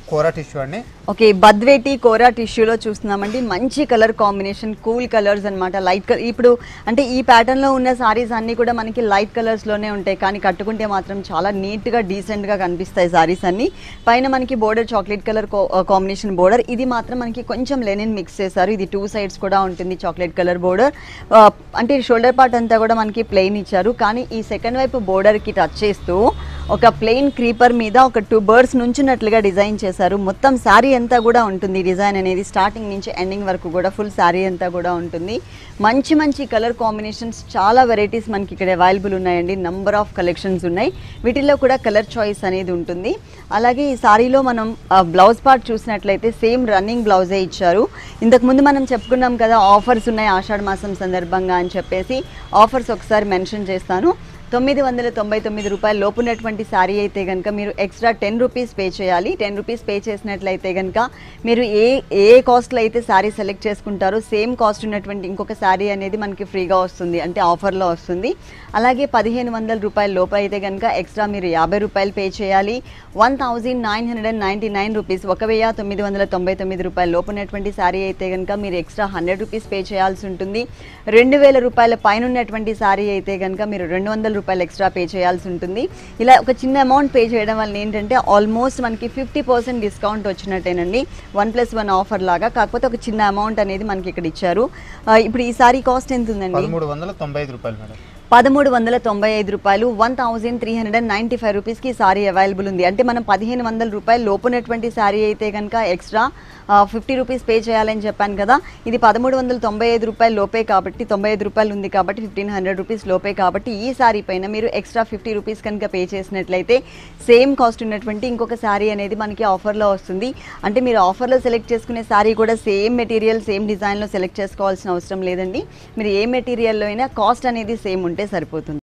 కోరా tissue అండి okay బద్వేటి కోరా టిష్యూలో చూస్తున్నామండి మంచి కలర్ కాంబినేషన్ కూల్ కలర్స్ అన్నమాట లైట్ కలర్ ఇప్పుడు అంటే ఈ pattern లో ఉన్న సారీస్ అన్నీ కూడా మనకి లైట్ కలర్స్ లోనే ఉంటాయి కానీ కట్టుకుంటే మాత్రం చాలా నీట్ గా డీసెంట్ గా కనిపిస్తాయి సారీస్ అన్ని పైన మనకి border chocolate colour combination border ఇది మాత్రం మనకి కొంచెం లెనిన్ మిక్స్ చేశారు ఇది టూ సైడ్స్ కూడా ఉంటుంది చాక్లెట్ కలర్ బోర్డర్ అంటే షోల్డర్ పార్ట్ అంతా కూడా మనకి ప్లెయిన్ ఇచ్చారు కానీ ఈ సెకండ్ వైపు border కి టచ్ చేస్తూ ఒక ప్లెయిన్ క్రీపర్ మీద ఒక టూ బర్డ్స్ నుంచున్నట్లుగా డిజైన్ చేశారు మొత్తం శారీ అంతా కూడా ఉంటుంది డిజైన్ అనేది స్టార్టింగ్ నుంచి ఎండింగ్ వరకు కూడా ఫుల్ శారీ అంతా కూడా ఉంటుంది మంచి మంచి కలర్ కాంబినేషన్స్ చాలా వెరైటీస్ మనకి ఇక్కడ అవైలబుల్ ఉన్నాయండి నంబర్ ఆఫ్ కలెక్షన్స్ ఉన్నాయి వీటిల్లో కూడా కలర్ చాయిస్ అనేది ఉంటుంది అలాగే ఈ శారీలో మనం బ్లౌజ్ పార్ట్ చూసినట్లయితే సేమ్ రన్నింగ్ బ్లౌజే ఇచ్చారు ఇంతకుముందు మనం చెప్పుకున్నాం కదా ఆఫర్స్ ఉన్నాయి ఆషాఢ మాసం సందర్భంగా అని చెప్పేసి ఆఫర్స్ ఒకసారి మెన్షన్ చేస్తాను తొమ్మిది వందల తొంభై తొమ్మిది రూపాయల లోపు ఉన్నటువంటి శారీ అయితే కనుక మీరు ఎక్స్ట్రా టెన్ రూపీస్ పే చేయాలి టెన్ రూపీస్ పే చేసినట్లయితే కనుక మీరు ఏ ఏ కాస్ట్లో అయితే శారీ సెలెక్ట్ చేసుకుంటారో సేమ్ కాస్ట్ ఉన్నటువంటి ఇంకొక శారీ అనేది మనకి ఫ్రీగా వస్తుంది అంటే ఆఫర్లో వస్తుంది అలాగే పదిహేను వందల రూపాయల లోపు అయితే కనుక ఎక్స్ట్రా మీరు యాభై రూపాయలు పే చేయాలి one thousand nine hundred and ninety nine rupees ఒక వెయ్యి తొమ్మిది వందల తొంభై తొమ్మిది రూపాయల లోపు ఉన్నటువంటి శారీ అయితే కనుక మీరు ఎక్స్ట్రా హండ్రెడ్ రూపీస్ పే చేయాల్సి ఉంటుంది రెండు వేల రూపాయల పైన ఉన్నటువంటి శారీ అయితే కనుక మీరు రెండు వందల రూపాయలు ఎక్స్ట్రా పే చేయాల్సి ఉంటుంది ఇలా ఒక చిన్న అమౌంట్ పే చేయడం వల్ల ఏంటంటే ఆల్మోస్ట్ మనకి ఫిఫ్టీ పర్సెంట్ డిస్కౌంట్ వచ్చినట్టేనండి వన్ ప్లస్ వన్ ఆఫర్ లాగా కాకపోతే ఒక చిన్న అమౌంట్ అనేది మనకి ఇక్కడ ఇచ్చారు ఆ, ఇప్పుడు ఈ సారీ కాస్ట్ ఎంత ఉందండి పదమూడు వందల తొంభై ఐదు రూపాయలు మేడం పదమూడు వందల తొంభై ఐదు రూపాయలు one thousand three hundred and ninety five రూపీస్కి సారీ అవైలబుల్ ఉంది అంటే మనం పదిహేను వందల రూపాయలు లోపునటువంటి సారీ అయితే కనుక ఎక్స్ట్రా ఫిఫ్టీ రూపీస్ పే చేయాలని చెప్పాను కదా ఇది పదమూడు వందల తొంభై ఐదు రూపాయలు లోపే కాబట్టి తొంభై ఐదు రూపాయలు ఉంది కాబట్టి ఫిఫ్టీన్ హండ్రెడ్ రూపీస్ లోపే కాబట్టి ఈ సారీ పైన మీరు ఎక్స్ట్రా ఫిఫ్టీ రూపీస్ కనుక పే చేసినట్లయితే సేమ్ కాస్ట్ ఉన్నటువంటి ఇంకొక శారీ అనేది మనకి ఆఫర్లో వస్తుంది అంటే మీరు ఆఫర్లో సెలెక్ట్ చేసుకునే శారీ కూడా సేమ్ మెటీరియల్ సేమ్ డిజైన్లో సెలెక్ట్ చేసుకోవాల్సిన అవసరం లేదండి మీరు ఏ మెటీరియల్లో అయినా కాస్ట్ అనేది సేమ్ ఉంటే సరిపోతుంది